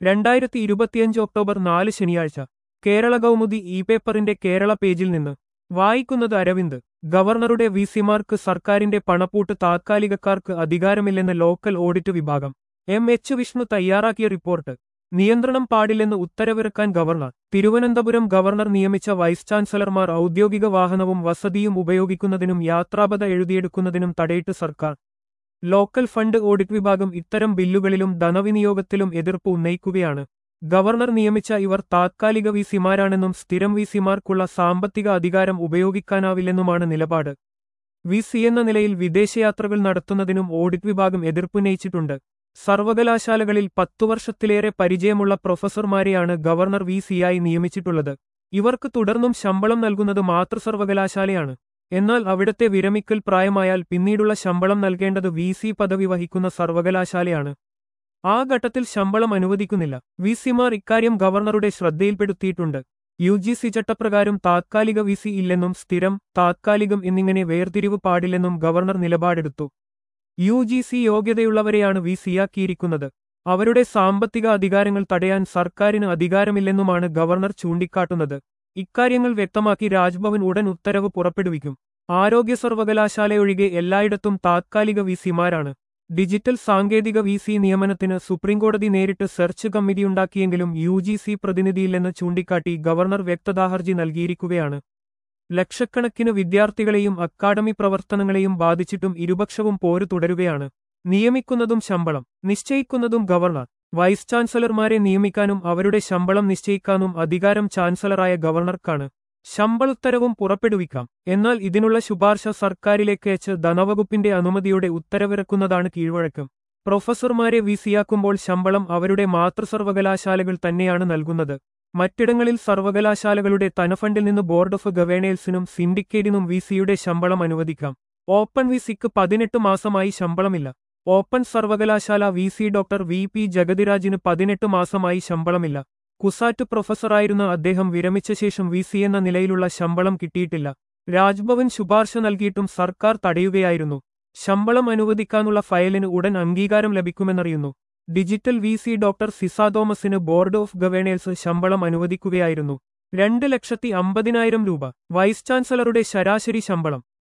രണ്ടായിരത്തി ഇരുപത്തിയഞ്ച് ഒക്ടോബർ നാല് ശനിയാഴ്ച കേരള കൗമുദി ഇ പേപ്പറിന്റെ കേരള പേജിൽ നിന്ന് വായിക്കുന്നത് അരവിന്ദ് ഗവർണറുടെ വിസിമാർക്ക് സർക്കാരിന്റെ പണപ്പൂട്ട് താത്കാലികക്കാർക്ക് അധികാരമില്ലെന്ന് ലോക്കൽ ഓഡിറ്റ് വിഭാഗം എം എച്ച് വിഷ്ണു തയ്യാറാക്കിയ റിപ്പോർട്ട് നിയന്ത്രണം പാടില്ലെന്ന് ഉത്തരവിറക്കാൻ ഗവർണർ തിരുവനന്തപുരം ഗവർണർ നിയമിച്ച വൈസ് ചാൻസലർമാർ ഔദ്യോഗിക വാഹനവും വസതിയും ഉപയോഗിക്കുന്നതിനും യാത്രാപത എഴുതിയെടുക്കുന്നതിനും തടയിട്ട് സർക്കാർ ലോക്കൽ ഫണ്ട് ഓഡിറ്റ് വിഭാഗം ഇത്തരം ബില്ലുകളിലും ധനവിനിയോഗത്തിലും എതിർപ്പ് ഉന്നയിക്കുകയാണ് ഗവർണർ നിയമിച്ച ഇവർ താത്കാലിക വി സിമാരാണെന്നും സ്ഥിരം വി സിമാർക്കുള്ള സാമ്പത്തിക അധികാരം ഉപയോഗിക്കാനാവില്ലെന്നുമാണ് നിലപാട് വി സി എന്ന നിലയിൽ വിദേശയാത്രകൾ നടത്തുന്നതിനും ഓഡിറ്റ് വിഭാഗം എതിർപ്പുന്നയിച്ചിട്ടുണ്ട് സർവകലാശാലകളിൽ പത്തു വർഷത്തിലേറെ പരിചയമുള്ള പ്രൊഫസർമാരെയാണ് ഗവർണർ വി സിയായി നിയമിച്ചിട്ടുള്ളത് ഇവർക്ക് തുടർന്നും ശമ്പളം നൽകുന്നത് മാതൃസർവകലാശാലയാണ് എന്നാൽ അവിടത്തെ വിരമിക്കൽ പ്രായമായാൽ പിന്നീടുള്ള ശമ്പളം നൽകേണ്ടത് വി സി പദവി വഹിക്കുന്ന സർവകലാശാലയാണ് ആ ഘട്ടത്തിൽ ശമ്പളം അനുവദിക്കുന്നില്ല വി സിമാർ ഇക്കാര്യം ഗവർണറുടെ ശ്രദ്ധയിൽപ്പെടുത്തിയിട്ടുണ്ട് യു ജി സി ചട്ടപ്രകാരം താത്കാലിക വി സി ഇല്ലെന്നും സ്ഥിരം താത്കാലികം എന്നിങ്ങനെ വേർതിരിവ് പാടില്ലെന്നും ഗവർണർ നിലപാടെടുത്തു യു ജി സി യോഗ്യതയുള്ളവരെയാണ് വി സിയാക്കിയിരിക്കുന്നത് അവരുടെ സാമ്പത്തിക അധികാരങ്ങൾ തടയാൻ സർക്കാരിന് അധികാരമില്ലെന്നുമാണ് ഗവർണർ ചൂണ്ടിക്കാട്ടുന്നത് ഇക്കാര്യങ്ങൾ വ്യക്തമാക്കി രാജ്ഭവൻ ഉടൻ ഉത്തരവ് പുറപ്പെടുവിക്കും ആരോഗ്യ സർവകലാശാലയൊഴികെ എല്ലായിടത്തും താത്കാലിക വി സിമാരാണ് ഡിജിറ്റൽ സാങ്കേതിക വി സി നിയമനത്തിന് സുപ്രീംകോടതി നേരിട്ട് സെർച്ച് കമ്മിറ്റിയുണ്ടാക്കിയെങ്കിലും യു ജി സി പ്രതിനിധിയില്ലെന്ന് ചൂണ്ടിക്കാട്ടി ഗവർണർ വ്യക്തതാഹർജി നൽകിയിരിക്കുകയാണ് ലക്ഷക്കണക്കിന് വിദ്യാർത്ഥികളെയും അക്കാഡമി പ്രവർത്തനങ്ങളെയും ബാധിച്ചിട്ടും ഇരുപക്ഷവും പോരു തുടരുകയാണ് നിയമിക്കുന്നതും ശമ്പളം നിശ്ചയിക്കുന്നതും ഗവർണർ വൈസ് ചാൻസലർമാരെ നിയമിക്കാനും അവരുടെ ശമ്പളം നിശ്ചയിക്കാനും അധികാരം ചാൻസലറായ ഗവർണർക്കാണ് ശമ്പളുത്തരവും പുറപ്പെടുവിക്കാം എന്നാൽ ഇതിനുള്ള ശുപാർശ സർക്കാരിലേക്ക് അയച്ച് ധനവകുപ്പിന്റെ അനുമതിയോടെ ഉത്തരവിറക്കുന്നതാണ് കീഴ്വഴക്കം പ്രൊഫസർമാരെ വിസിയാക്കുമ്പോൾ ശമ്പളം അവരുടെ മാതൃസർവകലാശാലകൾ തന്നെയാണ് നൽകുന്നത് മറ്റിടങ്ങളിൽ സർവകലാശാലകളുടെ തനഫണ്ടിൽ നിന്ന് ബോർഡ് ഓഫ് ഗവേണേഴ്സിനും സിൻഡിക്കേറ്റിനും വിസിയുടെ ശമ്പളം അനുവദിക്കാം ഓപ്പൺ വിസിക്ക് പതിനെട്ട് മാസമായി ശമ്പളമില്ല ഓപ്പൺ സർവകലാശാല V C doctor V P ജഗതിരാജിന് പതിനെട്ട് മാസമായി ശമ്പളമില്ല കുസാറ്റ് പ്രൊഫസറായിരുന്ന അദ്ദേഹം വിരമിച്ച ശേഷം വി സി എന്ന നിലയിലുള്ള ശമ്പളം കിട്ടിയിട്ടില്ല രാജ്ഭവൻ ശുപാർശ നൽകിയിട്ടും സർക്കാർ തടയുകയായിരുന്നു ശമ്പളം അനുവദിക്കാനുള്ള ഫയലിന് ഉടൻ അംഗീകാരം ലഭിക്കുമെന്നറിയുന്നു digital V C doctor Ciza തോമസിന് ബോർഡ് ഓഫ് ഗവേണേഴ്സ് ശമ്പളം അനുവദിക്കുകയായിരുന്നു രണ്ട് ലക്ഷത്തി അമ്പതിനായിരം രൂപ വൈസ് ചാൻസലറുടെ ശരാശരി ശമ്പളം